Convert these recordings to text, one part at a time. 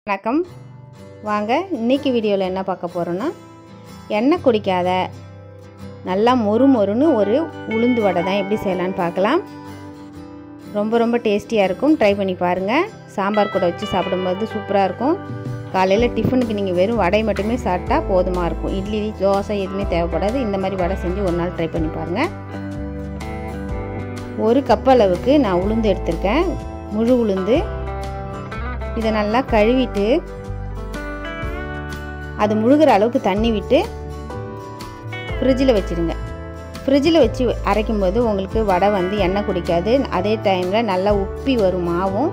வணக்கம் வாங்க இன்னைக்கு வீடியோவில் என்ன பார்க்க போகிறோன்னா எண்ணெய் குடிக்காத நல்லா மொறு மொறுன்னு ஒரு உளுந்து வடை தான் எப்படி செய்யலான்னு பார்க்கலாம் ரொம்ப ரொம்ப டேஸ்டியாக இருக்கும் ட்ரை பண்ணி பாருங்கள் சாம்பார் கூட வச்சு சாப்பிடும்போது சூப்பராக இருக்கும் காலையில் டிஃபனுக்கு நீங்கள் வெறும் வடை மட்டுமே சாப்பிட்டா போதுமாக இருக்கும் இட்லி தோசை எதுவுமே தேவைப்படாது இந்த மாதிரி வடை செஞ்சு ஒரு நாள் ட்ரை பண்ணி பாருங்கள் ஒரு கப் அளவுக்கு நான் உளுந்து எடுத்திருக்கேன் முழு உளுந்து இதை நல்லா கழுவிட்டு அது முழுகிற அளவுக்கு தண்ணி விட்டு ஃப்ரிட்ஜில் வச்சுருங்க ஃப்ரிட்ஜில் வச்சு அரைக்கும்போது உங்களுக்கு வடை வந்து எண்ணெய் குடிக்காது அதே டைமில் நல்லா உப்பி வரும் மாவும்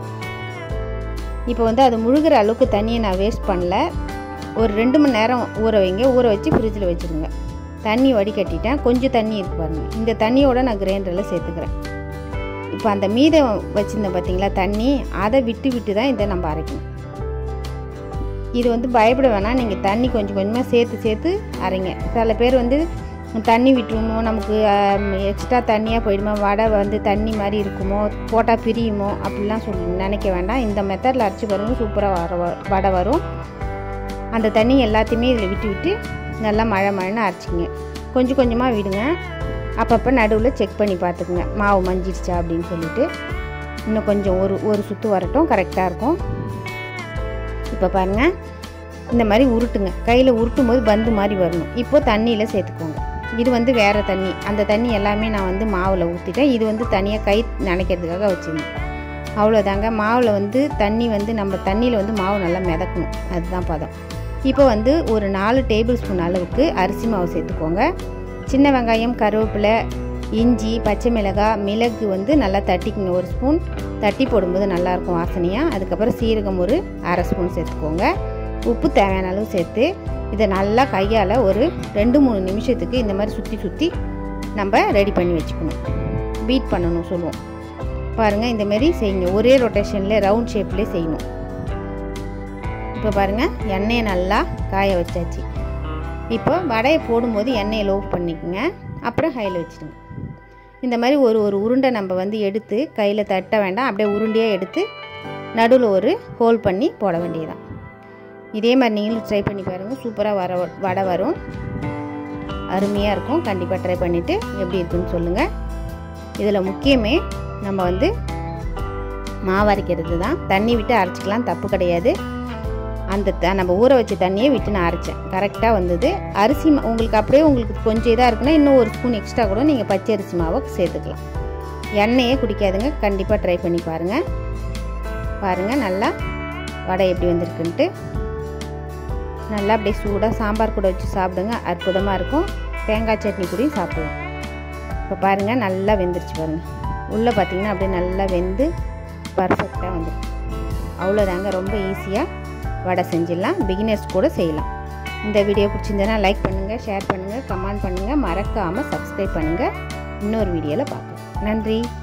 இப்போ வந்து அது முழுகிற அளவுக்கு தண்ணியை நான் வேஸ்ட் பண்ணல ஒரு ரெண்டு மணி நேரம் ஊற வைங்க ஊற வச்சு ஃப்ரிட்ஜில் வச்சுருங்க தண்ணி வடிகட்டிட்டேன் கொஞ்சம் தண்ணி இருக்கு பாருங்கள் இந்த தண்ணியோட நான் கிரைண்டரில் சேர்த்துக்கிறேன் இப்போ அந்த மீதம் வச்சுருந்தேன் பார்த்தீங்களா தண்ணி அதை விட்டு விட்டு தான் இதை நம்ம அரைக்கணும் இது வந்து பயப்பட வேணாம் நீங்கள் தண்ணி கொஞ்சம் கொஞ்சமாக சேர்த்து சேர்த்து அரைங்க சில பேர் வந்து தண்ணி விட்டுருமோ நமக்கு எக்ஸ்ட்ரா தண்ணியாக போயிடுமோ வடை வந்து தண்ணி மாதிரி இருக்குமோ போட்டால் பிரியுமோ அப்படிலாம் சொல்லி நினைக்க வேண்டாம் இந்த மெத்தடில் அரைச்சி பாருங்க சூப்பராக வர வடை வரும் அந்த தண்ணி எல்லாத்தையுமே இதில் விட்டு விட்டு நல்லா மழை மழைன்னு அரைச்சிங்க கொஞ்சம் கொஞ்சமாக விடுங்க அப்பப்போ நடுவில் செக் பண்ணி பார்த்துக்குங்க மாவு மஞ்சிடுச்சா அப்படின்னு சொல்லிட்டு இன்னும் கொஞ்சம் ஒரு ஒரு சுற்று வரட்டும் கரெக்டாக இருக்கும் இப்போ பாருங்கள் இந்த மாதிரி உருட்டுங்க கையில் உருட்டும் போது பந்து மாதிரி வரணும் இப்போது தண்ணியில் சேர்த்துக்கோங்க இது வந்து வேறு தண்ணி அந்த தண்ணி எல்லாமே நான் வந்து மாவில் ஊற்றிட்டேன் இது வந்து தனியாக கை நனைக்கிறதுக்காக வச்சுருந்தேன் அவ்வளோதாங்க மாவில் வந்து தண்ணி வந்து நம்ம தண்ணியில் வந்து மாவு நல்லா மிதக்கணும் அதுதான் பதம் இப்போ வந்து ஒரு நாலு டேபிள் ஸ்பூன் அளவுக்கு அரிசி மாவு சேர்த்துக்கோங்க சின்ன வெங்காயம் கருவேப்பிலை இஞ்சி பச்சை மிளகாய் மிளகு வந்து நல்லா தட்டிக்குங்க ஒரு ஸ்பூன் தட்டி போடும்போது நல்லாயிருக்கும் வாசனையாக அதுக்கப்புறம் சீரகம் ஒரு அரை ஸ்பூன் சேர்த்துக்கோங்க உப்பு தேவையான அளவு சேர்த்து இதை நல்லா கையால் ஒரு ரெண்டு மூணு நிமிஷத்துக்கு இந்த மாதிரி சுற்றி சுற்றி நம்ம ரெடி பண்ணி வச்சுக்கணும் பீட் பண்ணணும் சொல்லுவோம் பாருங்கள் இந்தமாரி செய்யுங்க ஒரே ரொட்டேஷனில் ரவுண்ட் ஷேப்லேயே செய்யணும் இப்போ பாருங்கள் எண்ணெயை நல்லா காய வச்சாச்சு இப்போ வடையை போடும்போது எண்ணெயை லோ பண்ணிக்கோங்க அப்புறம் ஹையில் வச்சுடுங்க இந்த மாதிரி ஒரு ஒரு உருண்டை நம்ம வந்து எடுத்து கையில் தட்ட வேண்டாம் அப்படியே உருண்டையாக எடுத்து நடுவில் ஒரு ஹோல் பண்ணி போட வேண்டியதுதான் இதே மாதிரி நீங்களும் ட்ரை பண்ணி பாருங்கள் சூப்பராக வர வடை வரும் அருமையாக இருக்கும் கண்டிப்பாக ட்ரை பண்ணிவிட்டு எப்படி இருக்குன்னு சொல்லுங்கள் இதில் முக்கியமே நம்ம வந்து மாவு அரைக்கிறது தான் தண்ணி விட்டு அரைச்சிக்கலாம் தப்பு கிடையாது அந்த த நம்ம ஊற வச்ச தண்ணியை விட்டு நான் அரைச்சேன் கரெக்டாக வந்தது அரிசி உங்களுக்கு அப்படியே உங்களுக்கு கொஞ்சம் இதாக இருக்குன்னா இன்னும் ஒரு ஸ்பூன் எக்ஸ்ட்ரா கூட நீங்கள் பச்சை அரிசி மாவை சேர்த்துக்கலாம் எண்ணெயே குடிக்காதுங்க கண்டிப்பாக ட்ரை பண்ணி பாருங்கள் பாருங்கள் நல்லா வடை எப்படி வந்திருக்குன்ட்டு நல்லா அப்படியே சூடாக சாம்பார் கூட வச்சு சாப்பிடுங்க அற்புதமாக இருக்கும் தேங்காய் சட்னி கூடயும் சாப்பிடலாம் இப்போ பாருங்கள் நல்லா வெந்துருச்சு பாருங்கள் உள்ளே பார்த்தீங்கன்னா அப்படியே நல்லா வெந்து பர்ஃபெக்டாக வந்துடும் அவ்வளோதாங்க ரொம்ப ஈஸியாக வடை செஞ்சிடலாம் பிகினர்ஸ் கூட செய்யலாம் இந்த வீடியோ பிடிச்சிருந்தனா லைக் பண்ணுங்கள் ஷேர் பண்ணுங்கள் கமெண்ட் பண்ணுங்கள் மறக்காமல் சப்ஸ்கிரைப் பண்ணுங்கள் இன்னொரு வீடியோவில் பார்க்கலாம் நன்றி